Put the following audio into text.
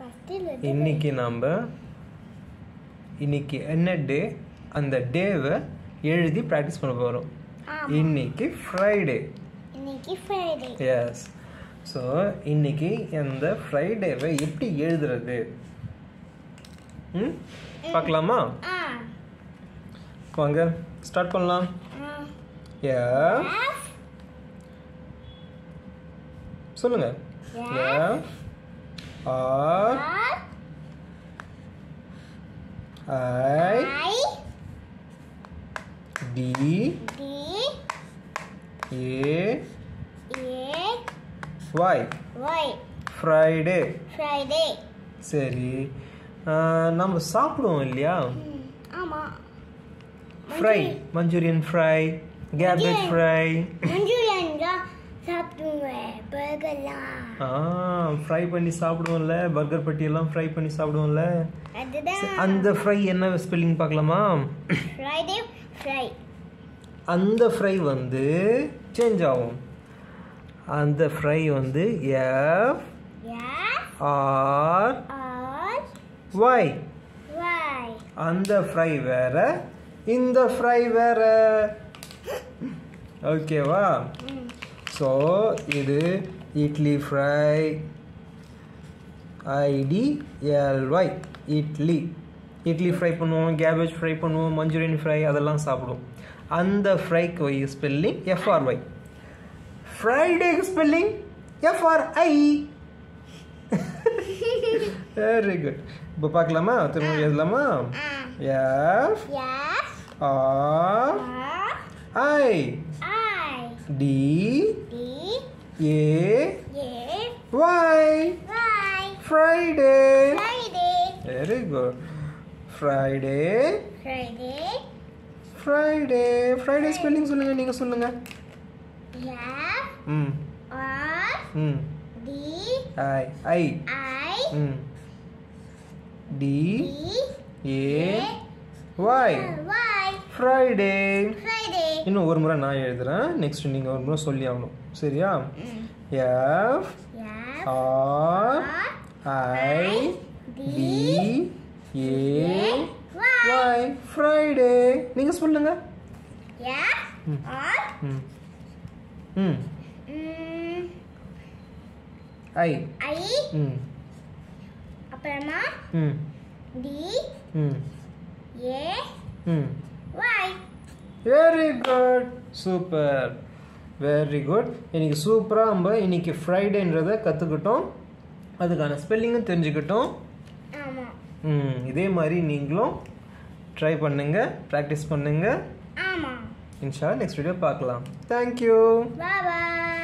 First இன்னைக்கு நாம் இன்னைக்கு என்ன டே அந்த டேவை எழுதி ப்ராக்டிஸ் பண்ண போகிறோம் ஆமா. இன்னைக்கு ஃப்ரைடே இன்னைக்கு ஃப்ரைடே எஸ் ஸோ இன்னைக்கு அந்த ஃப்ரைடேவை எப்படி எழுதுறது ம் பார்க்கலாமா ஆ வாங்க ஸ்டார்ட் பண்ணலாம் ஆ ஏ எஃப் சொல்லுங்க A R R I I D D A A Y Y Friday Friday சரி ஆஹ், நம்ம சாப்பிடுவோம் இல்லையா ஆமா fry manchurian fry cabbage fry manchurian தான் சாப்பிடுவேன் பர்கர்லாம் ஆ ஃப்ரை பண்ணி சாப்பிடுவோம்ல பர்கர் பட்டி எல்லாம் ஃப்ரை பண்ணி சாப்பிடுவோம்ல அதுதான் அந்த ஃப்ரை என்ன ஸ்பெல்லிங் பார்க்கலாமா ஃப்ரைடே ஃப்ரை அந்த ஃப்ரை வந்து சேஞ்ச் ஆகும் அந்த ஃப்ரை வந்து F F R R Y Y அந்த ஃப்ரை வேற இந்த ஃப்ரை வேற ஓகேவா ஸோ இது idli fry IDLY idli idli fry பண்ணுவோம் கேபேஜ் ஃப்ரை பண்ணுவோம் மஞ்சூரியன் ஃப்ரை அதெல்லாம் சாப்பிடுவோம் அந்த ஃப்ரைக்கு ஸ்பெல்லிங் எஃப்ஆர்ஒய் ஃப்ரைடேக்கு ஸ்பெல்லிங் எஃப்ஆர்ஐ வெரி குட் இப்போ பார்க்கலாமா திரும்ப எழுதலாமா F F R R I I D D A A Y Y Friday Friday very good Friday Friday Friday Friday spelling சொல்லுங்க நீங்க சொல்லுங்க எஃப் ம் ஆர் ம் டி ஐ ஐ ஐ ம் D D A Y Y Friday Friday இன்னும் ஒரு முறை நான் எழுதுறேன் நெக்ஸ்ட் நீங்க ஒரு முறை சொல்லி ஆகணும் சரியா F F R I D A Y Friday நீங்க சொல்லுங்க எஃப் ஆர் ம் ம் ஐ ஐ ம் அப்புறமா ம் டி ம் ஏ ம் Y very good super very good இன்னைக்கு சூப்பராக நம்ம இன்னைக்கு ஃப்ரைடேன்றதை கற்றுக்கிட்டோம் அதுக்கான ஸ்பெல்லிங்கும் தெரிஞ்சுக்கிட்டோம் ஆமா ம் இதே மாதிரி நீங்களும் ட்ரை பண்ணுங்க ப்ராக்டிஸ் பண்ணுங்க ஆமா இன்ஷா நெக்ஸ்ட் வீடியோ பார்க்கலாம் தேங்க்யூ பாய் பாய்